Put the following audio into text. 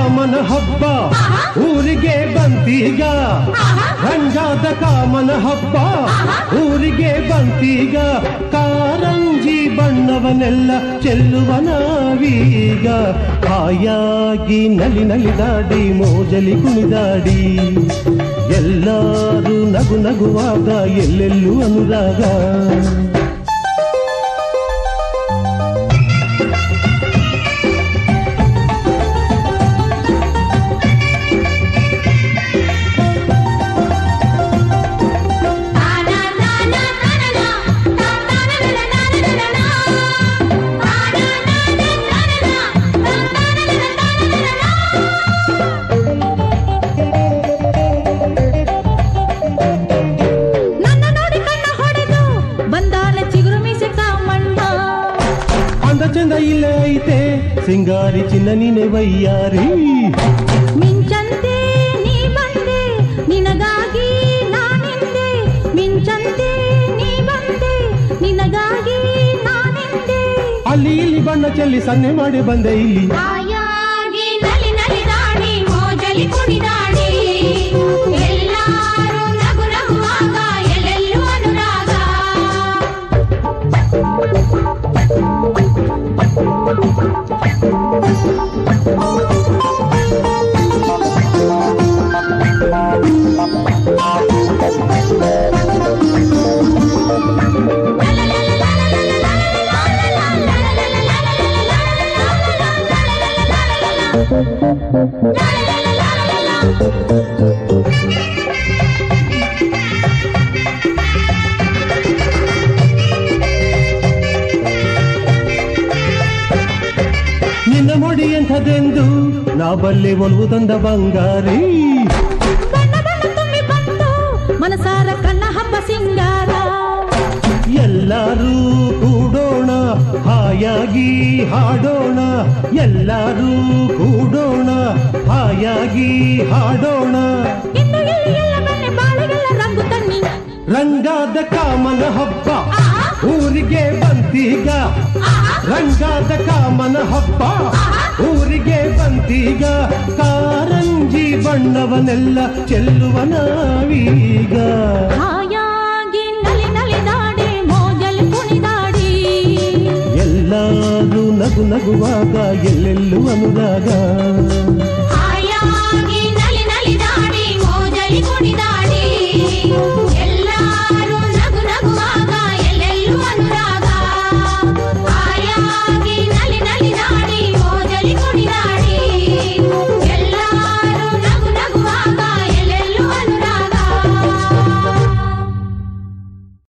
ಕಾಮನ ಹಬ್ಬ ಊರಿಗೆ ಬಂತೀಗ ರಂಗಾದ ಕಾಮನ ಹಬ್ಬ ಊರಿಗೆ ಬಂತೀಗ ಕಾರಂಜಿ ಬಣ್ಣವನ್ನೆಲ್ಲ ಚೆಲ್ಲುವ ನಾವೀಗ ಹಾಯಾಗಿ ನಲಿ ನಲಿದಾಡಿ ಮೋಜಲಿ ಕುಣಿದಾಡಿ ಎಲ್ಲರೂ ನಗು ನಗುವಾಗ ಎಲ್ಲೆಲ್ಲೂ ಅನುರಾಗ ನನ್ನ ನೋಡಿ ಕಣ್ಣ ಹೊಡೆದು ಬಂದಾನ ಚಿಗುರು ಮೀಸೆ ಕಾಮಣ್ಣ ಅಂದ ಚಂದ ಇಲ್ಲೇ ಐತೆ ಸಿಂಗಾರಿ ಚಿನ್ನ ನೀನೆ ವಯ್ಯಾರಿ ಮಿಂಚಂತೆ ನೀ ಬಂದೆ ನಿನಗಾಗಿ ನಾನಿಂದೆ ಮಿಂಚಂತೆ ನೀ ಬಂದೆ ನಿನಗಾಗಿ ನಾನಿಂದೆ ಅಲ್ಲಿ ಇಲ್ಲಿ ಬಣ್ಣ ಚೆಲ್ಲಿ ಸನ್ನೆ ಮಾಡಿ ಬಂದೆ ಇಲ್ಲಿ ಆಯಾಗಿ ನಲಿ ನಲಿದಾಡಿ ಮೋಜಲಿ ಕುಣಿದಾಡಿ ಎಲ್ಲಾರು ನಗು ನಗುವಾಗ ಎಲ್ಲೆಲ್ಲೂ ಅನುರಾಗ ನಿನ್ನ ಮೊಡಿ ಎಂಥದೆಂದು ನಾ ಬಲ್ಲೆ ಒಲವು ತಂದ ಬಂಗಾರಿ ಬಣ್ಣ ಬಣ್ಣ ತುಂಬಿ ಬಂತು ಮನಸಾರ ಕಣ್ಣ ಹಬ್ಬ ಸಿಂಗಾರ ಎಲ್ಲರೂ ಕೂಡೋಣ ಹಾಯಾಗಿ ಹಾಡೋಣ ಎಲ್ಲರೂ ಕೂಡೋಣ ಹಾಯಾಗಿ ಹಾಡೋಣ ಇನ್ನು ಇಲ್ಲಿ ಎಲ್ಲ ಬನ್ನಿ ಬಾಳೆಗೆಲ್ಲ ರಂಗು ತನ್ನಿ ರಂಗಾದ ಕಾಮನ ಹಬ್ಬ ಊರಿಗೆ ಬಂತೀಗ ರಂಗಾದ ಕಾಮನ ಹಬ್ಬ ಊರಿಗೆ ಬಂತೀಗ ಕಾರಂಜಿ ಬಣ್ಣವನ್ನೆಲ್ಲ ಚೆಲ್ಲುವ ನಾವೀಗ ಹಾಯಾಗಿ ನಲಿ ನಲಿದಾಡಿ ಮೋಜಲಿ ಕುಣಿದಾಡಿ ಎಲ್ಲರೂ ನಗು ನಗುವಾಗ ಎಲ್ಲೆಲ್ಲೂ ಅನುರಾಗ ಹಾಯಾಗಿ ನಲಿ ನಲಿದಾಡಿ ಮೋಜಲಿ ಕುಣಿದಾಡಿ